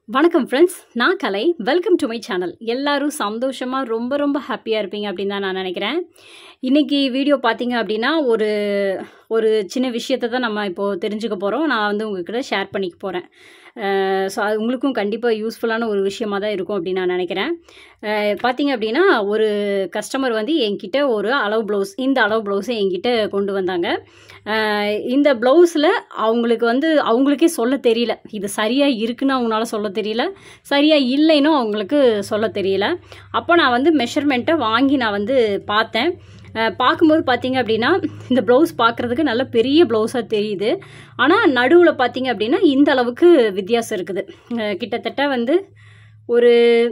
வணக்கம் ஃப்ரெண்ட்ஸ் நான் Kalai welcome to my channel எல்லாரும் சந்தோஷமாக ரொம்ப ரொம்ப ஹாப்பியாக இருப்பீங்க அப்படின்னு தான் நான் நினைக்கிறேன் இன்றைக்கி வீடியோ பார்த்தீங்க அப்படின்னா ஒரு ஒரு சின்ன விஷயத்தை தான் நம்ம இப்போது தெரிஞ்சுக்க போகிறோம் நான் வந்து உங்ககிட்ட ஷேர் பண்ணிக்க போகிறேன் ஸோ அது உங்களுக்கும் கண்டிப்பாக யூஸ்ஃபுல்லான ஒரு விஷயமாக தான் இருக்கும் அப்படின்னு நான் நினைக்கிறேன் அஹ் பார்த்தீங்க அப்படின்னா ஒரு கஸ்டமர் வந்து என்கிட்ட ஒரு அளவு ப்ளவுஸ் இந்த அளவு ப்ளவுஸை என்கிட்ட கொண்டு வந்தாங்க அஹ் இந்த ப்ளவுஸில் அவங்களுக்கு வந்து அவங்களுக்கே சொல்ல தெரியல இது சரியாக இருக்குன்னு அவங்களால சொல்ல தெரியல சரியாக இல்லைன்னு அவங்களுக்கு சொல்ல தெரியல அப்போ நான் வந்து மெஷர்மெண்ட்டை வாங்கி நான் வந்து பார்த்தேன் அஹ் பார்க்கும்போது பார்த்தீங்க அப்படின்னா இந்த ப்ளவுஸ் பார்க்குறதுக்கு நல்ல பெரிய ப்ளவுஸாக தெரியுது ஆனால் நடுவில் பார்த்தீங்க அப்படின்னா இந்த அளவுக்கு வித்தியாசம் இருக்குது அஹ் கிட்டத்தட்ட வந்து ஒரு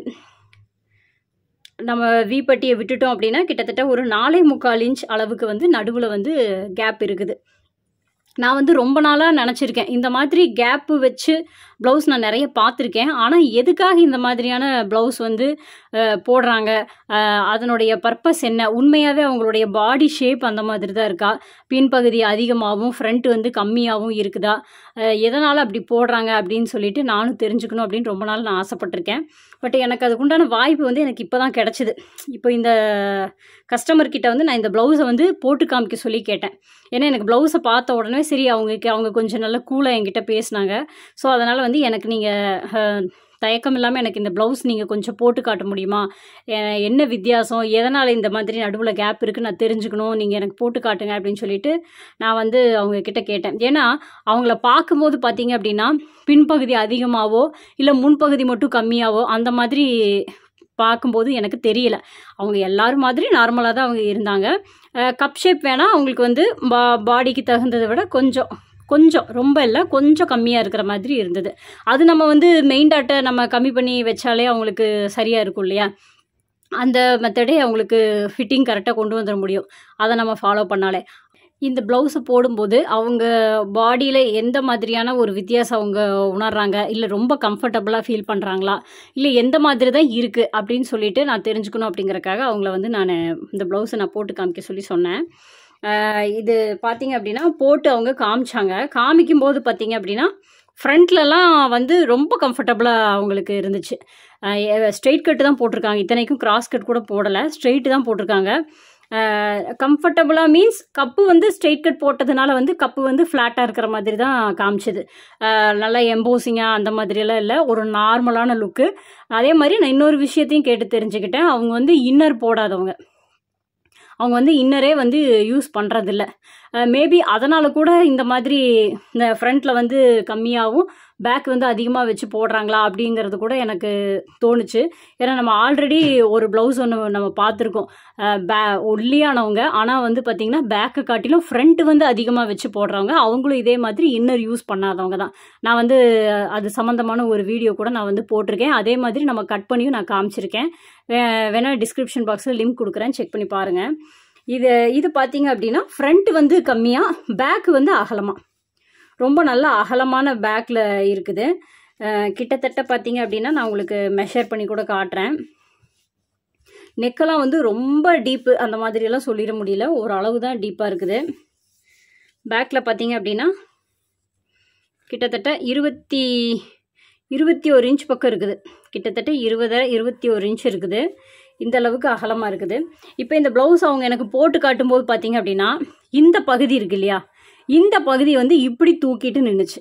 நம்ம வீப்பட்டியை விட்டுட்டோம் அப்படின்னா கிட்டத்தட்ட ஒரு நாலே முக்கால் இன்ச் அளவுக்கு வந்து நடுவில் வந்து கேப் இருக்குது நான் வந்து ரொம்ப நாளாக நினச்சிருக்கேன் இந்த மாதிரி கேப்பு வச்சு ப்ளவுஸ் நான் நிறைய பார்த்துருக்கேன் ஆனால் எதுக்காக இந்த மாதிரியான ப்ளவுஸ் வந்து அஹ், போடுறாங்க அஹ், அதனுடைய பர்பஸ் என்ன உண்மையாகவே அவங்களுடைய பாடி ஷேப் அந்த மாதிரி தான் இருக்கா பின்பகுதி அதிகமாகவும் ஃப்ரண்ட் வந்து கம்மியாகவும் இருக்குதா அஹ், எதனால் அப்படி போடுறாங்க அப்படின்னு சொல்லிட்டு நானும் தெரிஞ்சுக்கணும் அப்படின்னு ரொம்ப நாள் நான் ஆசைப்பட்டிருக்கேன் பட் எனக்கு அதுக்குண்டான வாய்ப்பு வந்து எனக்கு இப்போ தான் கிடச்சிது இப்போ இந்த கஸ்டமர் கிட்ட வந்து நான் இந்த ப்ளவுஸை வந்து போட்டு காமிக்க சொல்லி கேட்டேன் ஏன்னா எனக்கு ப்ளவுஸை பார்த்த உடனே சரி அவங்க அவங்க கொஞ்சம் நல்ல கூலாக என்கிட்ட பேசினாங்க ஸோ அதனால் வந்து எனக்கு நீங்கள் தயக்கம் இல்லாமல் எனக்கு இந்த ப்ளவுஸ் நீங்கள் கொஞ்சம் போட்டு காட்ட முடியுமா எ- என்ன வித்தியாசம் எதனால் இந்த மாதிரி நடுவில் கேப் இருக்குது நான் தெரிஞ்சுக்கணும் நீங்கள் எனக்கு போட்டு காட்டுங்க அப்படின்னு சொல்லிட்டு நான் வந்து அவங்க கிட்ட கேட்டேன் ஏன்னா அவங்கள பார்க்கும்போது பார்த்தீங்க அப்படின்னா பின்பகுதி அதிகமாகவோ இல்லை முன்பகுதி மட்டும் கம்மியாவோ அந்த மாதிரி பார்க்கும்போது எனக்கு தெரியல அவங்க எல்லாரும் மாதிரி நார்மலாக தான் அவங்க இருந்தாங்க கப் ஷேப் வேணால் அவங்களுக்கு வந்து பா பாடிக்கு தகுந்ததை விட கொஞ்சம் கொஞ்சம் ரொம்ப இல்லை கொஞ்சம் கம்மியாக இருக்கிற மாதிரி இருந்தது அது நம்ம வந்து மெயின் டாட்டை நம்ம கம்மி பண்ணி வச்சாலே அவங்களுக்கு சரியாக இருக்கும் இல்லையா அந்த மெத்தடே அவங்களுக்கு ஃபிட்டிங் கரெக்டாக கொண்டு வந்துட முடியும் அதை நம்ம ஃபாலோ பண்ணாலே இந்த ப்ளவுஸை போடும்போது அவங்க பாடியில் எந்த மாதிரியான ஒரு வித்தியாசம் அவங்க உணர்றாங்க இல்லை ரொம்ப கம்ஃபர்டபுளாக ஃபீல் பண்ணுறாங்களா இல்லை எந்த மாதிரி தான் இருக்குது அப்படின்னு சொல்லிட்டு நான் தெரிஞ்சுக்கணும் அப்படிங்கறக்காக அவங்கள வந்து நான் இந்த ப்ளவுஸை நான் போட்டு காமிக்க சொல்லி சொன்னேன் ஆஹ் இது பார்த்தீங்க அப்படின்னா போட்டு அவங்க காமிச்சாங்க காமிக்கும்போது பார்த்தீங்க அப்படின்னா ஃப்ரண்ட்லலாம் வந்து ரொம்ப கம்ஃபர்டபுளாக அவங்களுக்கு இருந்துச்சு ஸ்ட்ரெயிட் கட்டு தான் போட்டிருக்காங்க இத்தனைக்கும் கிராஸ் கட் கூட போடலை ஸ்ட்ரெயிட் தான் போட்டிருக்காங்க கம்ஃபர்டபுளாக மீன்ஸ் கப்பு வந்து ஸ்ட்ரெயிட் கட் போட்டதுனால வந்து கப்பு வந்து ஃப்ளாட்டாக இருக்கிற மாதிரி தான் காமிச்சது ஆஹ் நல்லா எம்போசிங்காக அந்த மாதிரியெல்லாம் இல்லை ஒரு நார்மலான லுக்கு அதே மாதிரி நான் இன்னொரு விஷயத்தையும் கேட்டு தெரிஞ்சுக்கிட்டேன் அவங்க வந்து இன்னர் போடாதவங்க அவங்க வந்து இன்னரே வந்து யூஸ் பண்ணுறதில்ல மேபி அதனால் கூட இந்த மாதிரி இந்த ஃப்ரண்ட்டில் வந்து கம்மியாகவும் பேக் வந்து அதிகமாக வச்சு போடுறாங்களா அப்படிங்கிறது கூட எனக்கு தோணுச்சு ஏன்னா நம்ம ஆல்ரெடி ஒரு ப்ளவுஸ் ஒன்று நம்ம பார்த்துருக்கோம் பே ஒல்லியானவங்க ஆனால் வந்து பார்த்திங்கன்னா பேக்கை காட்டிலும் ஃப்ரண்ட் வந்து அதிகமாக வச்சு போடுறவங்க அவங்களும் இதே மாதிரி இன்னர் யூஸ் பண்ணாதவங்க தான் நான் வந்து அது சம்மந்தமான ஒரு வீடியோ கூட நான் வந்து போட்டிருக்கேன் அதே மாதிரி நம்ம கட் பண்ணியும் நான் காமிச்சிருக்கேன் வே- வேணா டிஸ்கிரிப்ஷன் பாக்ஸில் லிங்க் கொடுக்குறேன் செக் பண்ணி பாருங்கள் இது இது பார்த்தீங்க அப்படின்னா ஃப்ரண்ட் வந்து கம்மியாக பேக் வந்து அகலமாக ரொம்ப நல்ல அகலமான பேக்கில் இருக்குது அஹ் கிட்டத்தட்ட பார்த்தீங்க அப்படின்னா நான் உங்களுக்கு மெஷர் பண்ணி கூட காட்டுறேன் நெக்கெல்லாம் வந்து ரொம்ப டீப்பு அந்த மாதிரியெல்லாம் சொல்லிட முடியல ஒரு அளவு தான் டீப்பாக இருக்குது பேக்கில் பார்த்தீங்க அப்படின்னா கிட்டத்தட்ட இருபத்தி இருபத்தி ஒரு இன்ச் பக்கம் இருக்குது கிட்டத்தட்ட இருபது இருபத்தி ஒரு இன்ச் இருக்குது இந்த அளவுக்கு அகலமாக இருக்குது இப்போ இந்த ப்ளவுஸ் அவங்க எனக்கு போட்டு காட்டும்போது பார்த்தீங்க அப்படின்னா இந்த பகுதி இருக்கு இல்லையா இந்த பகுதி வந்து இப்படி தூக்கிட்டு நின்றுச்சு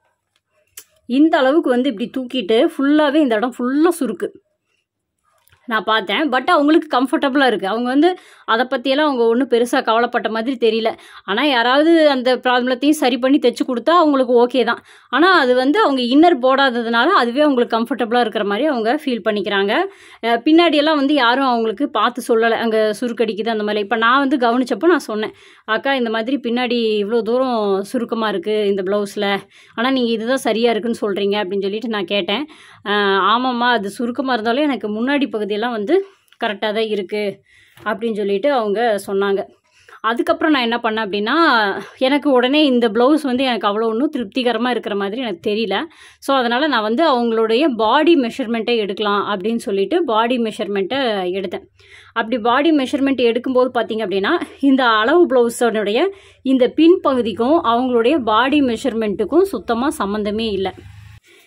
இந்த அளவுக்கு வந்து இப்படி தூக்கிட்டு ஃபுல்லாகவே இந்த இடம் ஃபுல்லாக சுருக்கு நான் பார்த்தேன் பட் அவங்களுக்கு கம்ஃபர்டபுளாக இருக்குது அவங்க வந்து அதை பற்றியெல்லாம் அவங்க ஒன்றும் பெருசாக கவலைப்பட்ட மாதிரி தெரியல ஆனால் யாராவது அந்த ப்ராப்ளத்தையும் சரி பண்ணி தைச்சு கொடுத்தா அவங்களுக்கு ஓகே தான் ஆனால் அது வந்து அவங்க இன்னர் போடாததுனால அதுவே அவங்களுக்கு கம்ஃபர்டபுளாக இருக்கிற மாதிரி அவங்க ஃபீல் பண்ணிக்கிறாங்க அஹ் பின்னாடியெல்லாம் வந்து யாரும் அவங்களுக்கு பார்த்து சொல்லலை அங்கே சுருக்கடிக்குது அந்த மாதிரி இப்போ நான் வந்து கவனிச்சப்போ நான் சொன்னேன் அக்கா இந்த மாதிரி பின்னாடி இவ்வளோ தூரம் சுருக்கமாக இருக்குது இந்த ப்ளவுஸில் ஆனால் நீங்கள் இதுதான் சரியாக இருக்குன்னு சொல்கிறீங்க அப்படின்னு சொல்லிட்டு நான் கேட்டேன் ஆஹ் ஆமாம்மா அது சுருக்கமாக இருந்தாலும் எனக்கு முன்னாடி பகுதியெல்லாம் வந்து கரெக்டாக தான் இருக்குது அப்படின்னு சொல்லிட்டு அவங்க சொன்னாங்க அதுக்கப்புறம் நான் என்ன பண்ணேன் அப்படின்னா எனக்கு உடனே இந்த ப்ளவுஸ் வந்து எனக்கு அவ்வளோ ஒன்றும் திருப்திகரமாக இருக்கிற மாதிரி எனக்கு தெரியல ஸோ அதனால் நான் வந்து அவங்களுடைய பாடி மெஷர்மெண்ட்டை எடுக்கலாம் அப்படின்னு சொல்லிட்டு பாடி மெஷர்மெண்ட்டை எடுத்தேன் அப்படி பாடி மெஷர்மெண்ட் எடுக்கும்போது பார்த்தீங்க அப்படின்னா இந்த அளவு ப்ளவுஸோடைய இந்த பின்பகுதிக்கும் அவங்களுடைய பாடி மெஷர்மெண்ட்டுக்கும் சுத்தமாக சம்மந்தமே இல்லை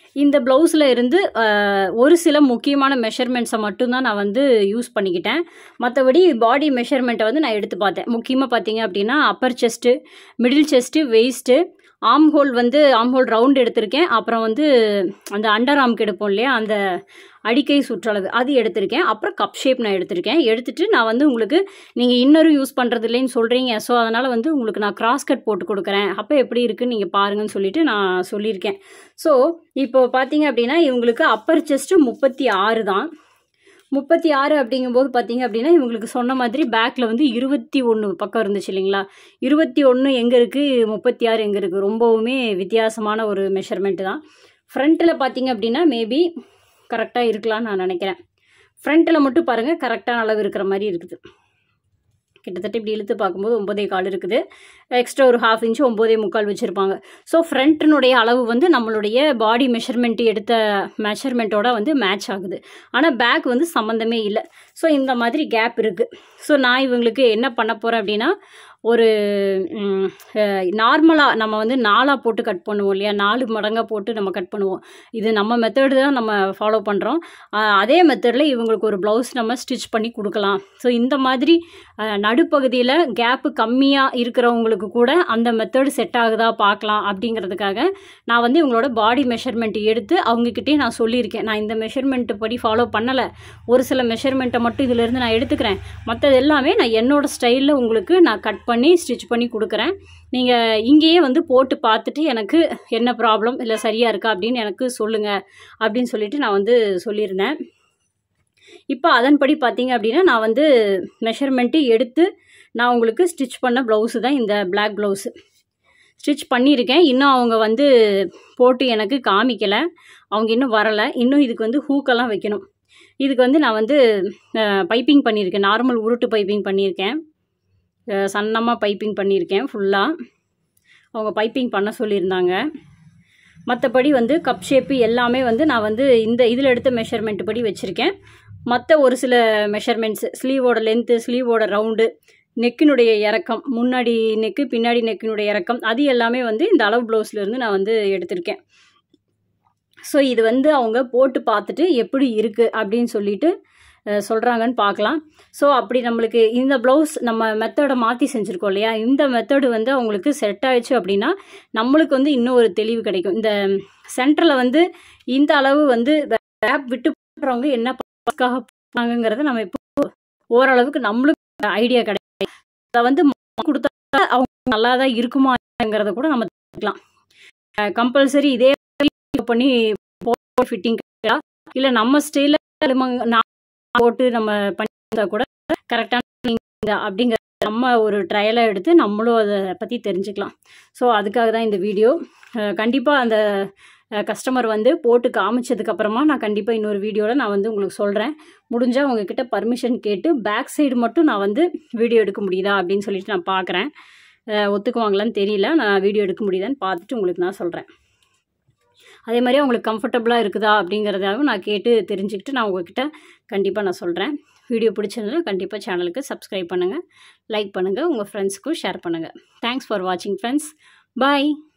இந்த ப்ளவுஸில் இருந்து அஹ், ஒரு சில முக்கியமான மெஷர்மெண்ட்ஸை மட்டும்தான் நான் வந்து யூஸ் பண்ணிக்கிட்டேன் மற்றபடி பாடி மெஷர்மெண்ட்டை வந்து நான் எடுத்து பார்த்தேன் முக்கியமாக பார்த்தீங்க அப்படின்னா upper chest middle chest waist armhole வந்து ஆம் ஹோல் ரவுண்ட் எடுத்திருக்கேன் அப்புறம் வந்து அந்த அண்டர் ஆம்க்கு எடுப்போம் இல்லையா அந்த அடிக்கை சுற்றளவு அது எடுத்திருக்கேன் அப்புறம் கப் ஷேப் நான் எடுத்திருக்கேன் எடுத்துட்டு நான் வந்து உங்களுக்கு நீங்கள் இன்னரும் யூஸ் பண்ணுறது இல்லைன்னு சொல்கிறீங்க ஸோ அதனால் வந்து உங்களுக்கு நான் கிராஸ் கட் போட்டு கொடுக்குறேன் அப்போ எப்படி இருக்குன்னு நீங்கள் பாருங்கன்னு சொல்லிட்டு நான் சொல்லியிருக்கேன் ஸோ இப்போ பார்த்தீங்க அப்படின்னா இவங்களுக்கு அப்பர் செஸ்ட்டு முப்பத்தி ஆறு தான் முப்பத்தி ஆறு அப்படிங்கும்போது பார்த்தீங்க அப்படின்னா இவங்களுக்கு சொன்ன மாதிரி பேக்கில் வந்து இருபத்தி ஒன்று பக்கம் இருந்துச்சு இல்லைங்களா இருபத்தி ஒன்று எங்கே இருக்குது முப்பத்தி ஆறு எங்கே இருக்குது ரொம்பவுமே வித்தியாசமான ஒரு மெஷர்மெண்ட் தான் ஃப்ரண்ட்டில் பார்த்தீங்க அப்படின்னா மேபி கரெக்டாக இருக்கலாம்னு நான் நினைக்கிறேன் ஃப்ரண்ட்டில் மட்டும் பாருங்கள் கரெக்டான அளவு இருக்கிற மாதிரி இருக்குது கிட்டத்தட்ட இப்படி இழுத்து பார்க்கும்போது ஒம்பதே கால் இருக்குது எக்ஸ்ட்ரா ஒரு ஹாஃப் இன்ச்சு ஒம்போதே முக்கால் வச்சுருப்பாங்க ஸோ ஃப்ரண்ட்டினுடைய அளவு வந்து நம்மளுடைய பாடி மெஷர்மெண்ட் எடுத்த மெஷர்மெண்ட்டோட வந்து மேட்ச் ஆகுது ஆனால் பேக் வந்து சம்மந்தமே இல்லை ஸோ இந்த மாதிரி கேப் இருக்குது ஸோ நான் இவங்களுக்கு என்ன பண்ண போகிறேன் அப்படின்னா ஒரு நார்மலாக நம்ம வந்து நாலாக போட்டு கட் பண்ணுவோம் இல்லையா நாலு மடங்காக போட்டு நம்ம கட் பண்ணுவோம் இது நம்ம மெத்தடு தான் நம்ம ஃபாலோ பண்ணுறோம் அதே மெத்தடில் இவங்களுக்கு ஒரு ப்ளவுஸ் நம்ம ஸ்டிச் பண்ணி கொடுக்கலாம் ஸோ இந்த மாதிரி அஹ், நடுப்பகுதியில் கேப்பு கம்மியாக இருக்கிறவங்களுக்கு கூட அந்த மெத்தடு செட் ஆகுதா பார்க்கலாம் அப்படிங்கிறதுக்காக நான் வந்து இவங்களோட பாடி மெஷர்மெண்ட் எடுத்து அவங்கக்கிட்டே நான் சொல்லியிருக்கேன் நான் இந்த மெஷர்மெண்ட் படி ஃபாலோ பண்ணலை ஒரு சில மெஷர்மெண்ட்டை மட்டும் இதிலேருந்து நான் எடுத்துக்கிறேன் மற்றது எல்லாமே நான் என்னோட ஸ்டைலில் உங்களுக்கு நான் கட் பண்ணி ஸ்டிச் பண்ணி கொடுக்குறேன் நீங்கள் இங்கேயே வந்து போட்டு பார்த்துட்டு எனக்கு என்ன ப்ராப்ளம் இல்லை சரியாக இருக்கா அப்படின்னு எனக்கு சொல்லுங்கள் அப்படின்னு சொல்லிட்டு நான் வந்து சொல்லியிருந்தேன் இப்போ அதன்படி பார்த்தீங்க அப்படின்னா நான் வந்து மெஷர்மெண்ட்டு எடுத்து நான் உங்களுக்கு ஸ்டிச் பண்ண ப்ளவுஸு தான் இந்த பிளாக் ப்ளவுஸு ஸ்டிச் பண்ணியிருக்கேன் இன்னும் அவங்க வந்து போட்டு எனக்கு காமிக்கலை அவங்க இன்னும் வரலை இன்னும் இதுக்கு வந்து ஹூக்கெல்லாம் வைக்கணும் இதுக்கு வந்து நான் வந்து பைப்பிங் பண்ணியிருக்கேன் நார்மல் உருட்டு பைப்பிங் பண்ணியிருக்கேன் சன்னமாக பைப்பிங் பண்ணியிருக்கேன் ஃபுல்லாக அவங்க பைப்பிங் பண்ண சொல்லியிருந்தாங்க மற்றபடி வந்து கப் ஷேப்பு எல்லாமே வந்து நான் வந்து இந்த இதில் எடுத்த மெஷர்மெண்ட் படி வச்சுருக்கேன் மற்ற ஒரு சில மெஷர்மெண்ட்ஸு ஸ்லீவோட லென்த்து ஸ்லீவோட ரவுண்டு நெக்கினுடைய இறக்கம் முன்னாடி நெக்கு பின்னாடி நெக்கினுடைய இறக்கம் அது எல்லாமே வந்து இந்த அளவு ப்ளவுஸ்லேருந்து நான் வந்து எடுத்திருக்கேன் ஸோ இது வந்து அவங்க போட்டு பார்த்துட்டு எப்படி இருக்குது அப்படின்னு சொல்லிட்டு அஹ், சொல்கிறாங்கன்னு பார்க்கலாம் ஸோ அப்படி நம்மளுக்கு இந்த ப்ளவுஸ் நம்ம மெத்தடை மாற்றி செஞ்சுருக்கோம் இல்லையா இந்த மெத்தடு வந்து அவங்களுக்கு செட் ஆயிடுச்சு அப்படின்னா நம்மளுக்கு வந்து இன்னும் ஒரு தெளிவு கிடைக்கும் இந்த சென்டரில் வந்து இந்த அளவு வந்து கேப் விட்டு போடுறவங்க என்ன பக்காக போனாங்கிறத நம்ம இப்போ ஓரளவுக்கு நம்மளுக்கு ஐடியா கிடைக்கும் அதை வந்து கொடுத்தா அவங்க நல்லா தான் இருக்குமாங்கிறத கூட நம்ம தெரிஞ்சுக்கலாம் கம்பல்சரி இதே பண்ணி ஃபிட்டிங் இல்லை நம்ம ஸ்டைலில் போட்டு நம்ம பண்ணி கூட கரெக்டான அப்படிங்கிற நம்ம ஒரு ட்ரையலை எடுத்து நம்மளும் அதை பற்றி தெரிஞ்சுக்கலாம் ஸோ அதுக்காக தான் இந்த வீடியோ கண்டிப்பாக அந்த கஸ்டமர் வந்து போட்டு காமிச்சதுக்கப்புறமா நான் கண்டிப்பாக இன்னொரு வீடியோவில் நான் வந்து உங்களுக்கு சொல்கிறேன் முடிஞ்சால் உங்ககிட்ட பர்மிஷன் கேட்டு பேக் சைடு மட்டும் நான் வந்து வீடியோ எடுக்க முடியுதா அப்படின்னு சொல்லிட்டு நான் பார்க்குறேன் ஒத்துக்குவாங்களான்னு தெரியல நான் வீடியோ எடுக்க முடியுதான்னு பார்த்துட்டு உங்களுக்கு நான் சொல்கிறேன் அதே மாதிரி அவங்களுக்கு கம்ஃபர்டபுளாக இருக்குதா அப்படிங்கிறதாகவும் நான் கேட்டு தெரிஞ்சுக்கிட்டு நான் உங்ககிட்ட கண்டிப்பாக நான் சொல்கிறேன் வீடியோ பிடிச்சிருந்தா கண்டிப்பாக சேனலுக்கு சப்ஸ்கிரைப் பண்ணுங்கள் லைக் பண்ணுங்கள் உங்கள் ஃப்ரெண்ட்ஸுக்கும் ஷேர் பண்ணுங்கள் தேங்க்ஸ் ஃபார் வாட்சிங் ஃப்ரெண்ட்ஸ் பாய்